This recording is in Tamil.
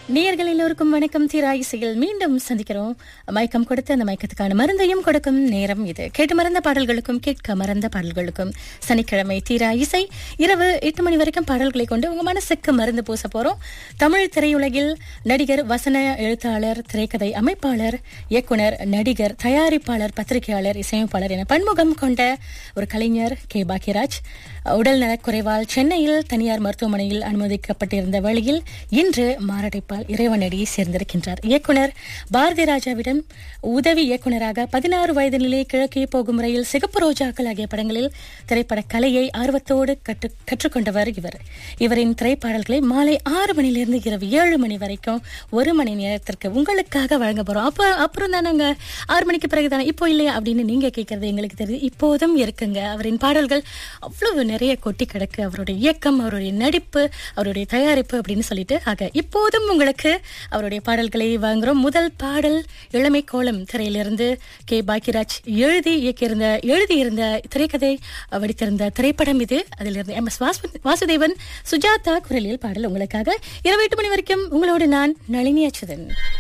நேயர்கள் எல்லோருக்கும் வணக்கம் தீரா இசையில் மீண்டும் சந்திக்கிறோம் மயக்கம் கொடுத்து அந்த மயக்கத்துக்கான மருந்தையும் கொடுக்கும் நேரம் இது கேட்டு மறந்த பாடல்களுக்கும் கேட்க மறந்த பாடல்களுக்கும் சனிக்கிழமை தீரா இசை இரவு எட்டு மணி வரைக்கும் பாடல்களை கொண்டு உங்க மனசுக்கு மருந்து பூச போறோம் தமிழ் திரையுலகில் நடிகர் வசன எழுத்தாளர் திரைக்கதை அமைப்பாளர் இயக்குனர் நடிகர் தயாரிப்பாளர் பத்திரிகையாளர் இசையமைப்பாளர் என பன்முகம் கொண்ட ஒரு கலைஞர் கே பாக்யராஜ் உடல் நலக்குறைவால் சென்னையில் தனியார் மருத்துவமனையில் அனுமதிக்கப்பட்டிருந்த வேளையில் இன்று மாரடைப்பால் இறைவனடி சேர்ந்திருக்கின்றார் இயக்குனர் பாரதி ராஜாவிடம் உதவி இயக்குனராக பதினாறு வயதினிலே கிழக்கே போகும் முறையில் சிகப்பு ரோஜாக்கள் ஆகிய படங்களில் திரைப்பட கலையை ஆர்வத்தோடு கற்று கற்றுக்கொண்டவர் இவர் இவரின் திரைப்பாடல்களை மாலை ஆறு மணிலிருந்து இரவு ஏழு மணி வரைக்கும் ஒரு மணி நேரத்திற்கு உங்களுக்காக வழங்க போறோம் அப்ப அப்புறம் தானங்க ஆறு மணிக்கு பிறகு தானே இப்போ இல்லையா அப்படின்னு நீங்க கேட்கறது எங்களுக்கு தெரியுது இப்போதும் இருக்குங்க அவரின் பாடல்கள் அவ்வளவு நிறைய கொட்டி கிடக்கு அவருடைய இயக்கம் அவருடைய நடிப்பு அவருடைய தயாரிப்பு அப்படின்னு சொல்லிட்டு ஆக இப்போதும் உங்களுக்கு அவருடைய பாடல்களை வாங்குறோம் முதல் பாடல் இளமை கோலம் திரையிலிருந்து கே பாக்கியராஜ் எழுதி இயக்கியிருந்த எழுதியிருந்த திரைக்கதை வடித்திருந்த திரைப்படம் இது அதிலிருந்து எம் எஸ் வாசுதேவன் சுஜாதா குரலில் பாடல் உங்களுக்காக இரவு எட்டு மணி வரைக்கும் உங்களோடு நான் நளினி அச்சுதன்